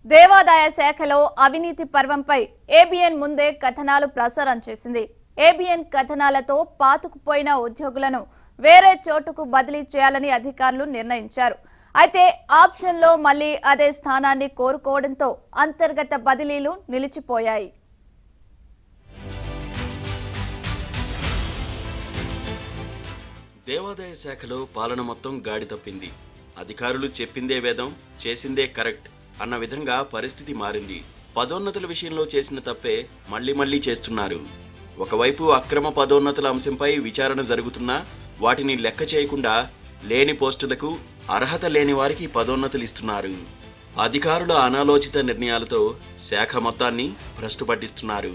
దేవాదాయ శాఖలో అవినీతి పర్వంపై ఏబిఎన్ ముందే కథనాలు ప్రసారం చేసింది ఏబిఎన్ కథనాలతో పాతుకుపోయిన ఉద్యోగులను వేరే చోటుకు బదిలీ చేయాలని అధికారులు నిర్ణయించారు అయితే ఆప్షన్లో మళ్లీ అదే స్థానాన్ని కోరుకోవడంతో అంతర్గత బదిలీలు నిలిచిపోయాయి దేవాదాయ శాఖలో పాలన మొత్తం గాడి తప్పింది అధికారులు చెప్పిందే వేదం చేసిందే కరెక్ట్ అన్న విధంగా పరిస్థితి మారింది పదోన్నతుల విషయంలో చేసిన తప్పే మళ్ళీ మళ్ళీ చేస్తున్నారు ఒకవైపు అక్రమ పదోన్నతుల అంశంపై విచారణ జరుగుతున్నా వాటిని లెక్క చేయకుండా లేని పోస్టులకు అర్హత లేని వారికి పదోన్నతులు ఇస్తున్నారు అధికారుల అనాలోచిత నిర్ణయాలతో శాఖ మొత్తాన్ని భ్రష్టు పట్టిస్తున్నారు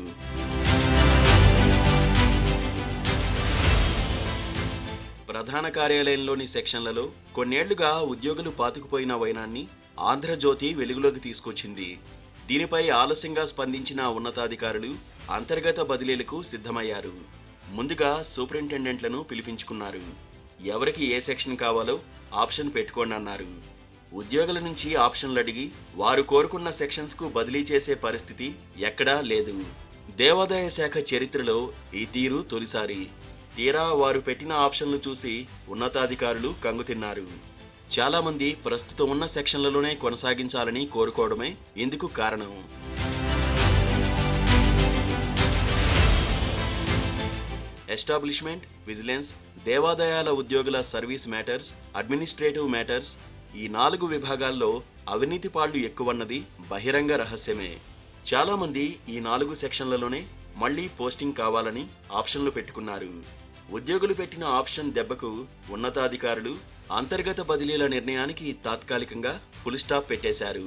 ప్రధాన కార్యాలయంలోని సెక్షన్లలో కొన్నేళ్లుగా ఉద్యోగులు పాతుకుపోయిన వైనాన్ని ఆంధ్రజ్యోతి వెలుగులోకి తీసుకొచ్చింది దీనిపై ఆలస్యంగా స్పందించిన ఉన్నతాధికారులు అంతర్గత బదిలీలకు సిద్ధమయ్యారు ముందుగా సూపరింటెండెంట్లను పిలిపించుకున్నారు ఎవరికి ఏ సెక్షన్ కావాలో ఆప్షన్ పెట్టుకోండి అన్నారు ఉద్యోగుల నుంచి ఆప్షన్లు అడిగి వారు కోరుకున్న సెక్షన్స్కు బదిలీ చేసే పరిస్థితి ఎక్కడా లేదు దేవాదాయ శాఖ చరిత్రలో ఈ తీరు తొలిసారి తీరా వారు పెట్టిన ఆప్షన్లు చూసి ఉన్నతాధికారులు కంగుతిన్నారు చాలా మంది ప్రస్తుతం ఉన్న సెక్షన్లలోనే కొనసాగించాలని కోరుకోవడమే ఇందుకు కారణం ఎస్టాబ్లిష్మెంట్ విజిలెన్స్ దేవాదాయాల ఉద్యోగుల సర్వీస్ మ్యాటర్స్ అడ్మినిస్ట్రేటివ్ మ్యాటర్స్ ఈ నాలుగు విభాగాల్లో అవినీతి పాళ్లు ఎక్కువన్నది బహిరంగ రహస్యమే చాలా మంది ఈ నాలుగు సెక్షన్లలోనే మళ్ళీ పోస్టింగ్ కావాలని ఆప్షన్లు పెట్టుకున్నారు ఉద్యోగులు పెట్టిన ఆప్షన్ దెబ్బకు ఉన్నతాధికారులు అంతర్గత బదిలీల నిర్ణయానికి తాత్కాలికంగా ఫుల్ స్టాప్ పెట్టేశారు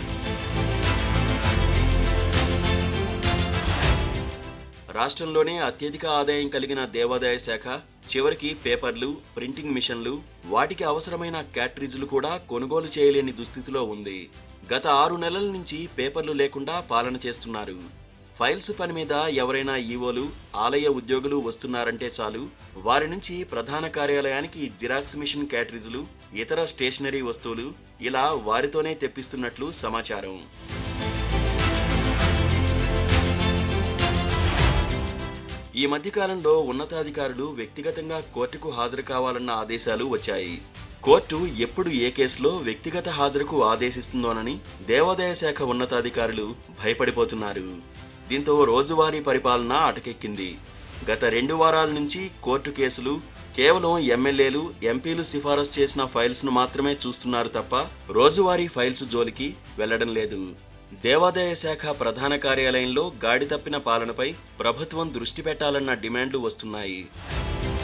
రాష్ట్రంలోనే అత్యధిక ఆదాయం కలిగిన దేవాదాయ శాఖ చివరికి పేపర్లు ప్రింటింగ్ మిషన్లు వాటికి అవసరమైన క్యాట్రిజ్లు కూడా కొనుగోలు చేయలేని దుస్థితిలో ఉంది గత ఆరు నెలల నుంచి పేపర్లు లేకుండా పాలన చేస్తున్నారు ఫైల్స్ పని మీద ఎవరైనా ఈవోలు ఆలయ ఉద్యోగులు వస్తున్నారంటే చాలు వారి నుంచి ప్రధాన కార్యాలయానికి జిరాక్స్ మిషన్ క్యాట్రిజ్లు ఇతర స్టేషనరీ వస్తువులు ఇలా వారితోనే తెప్పిస్తున్నట్లు సమాచారం ఈ మధ్యకాలంలో ఉన్నతాధికారులు వ్యక్తిగతంగా కోర్టుకు హాజరు కావాలన్న ఆదేశాలు వచ్చాయి కోర్టు ఎప్పుడు ఏ కేసులో వ్యక్తిగత హాజరుకు ఆదేశిస్తుందోనని దేవాదాయ శాఖ ఉన్నతాధికారులు భయపడిపోతున్నారు దీంతో రోజువారీ పరిపాలన అటకెక్కింది గత రెండు వారాల నుంచి కోర్టు కేసులు కేవలం ఎమ్మెల్యేలు ఎంపీలు సిఫారసు చేసిన ఫైల్స్ను మాత్రమే చూస్తున్నారు తప్ప రోజువారీ ఫైల్స్ జోలికి వెళ్లడం లేదు దేవాదాయ శాఖ ప్రధాన కార్యాలయంలో గాడి తప్పిన పాలనపై ప్రభుత్వం దృష్టి పెట్టాలన్న డిమాండ్లు వస్తున్నాయి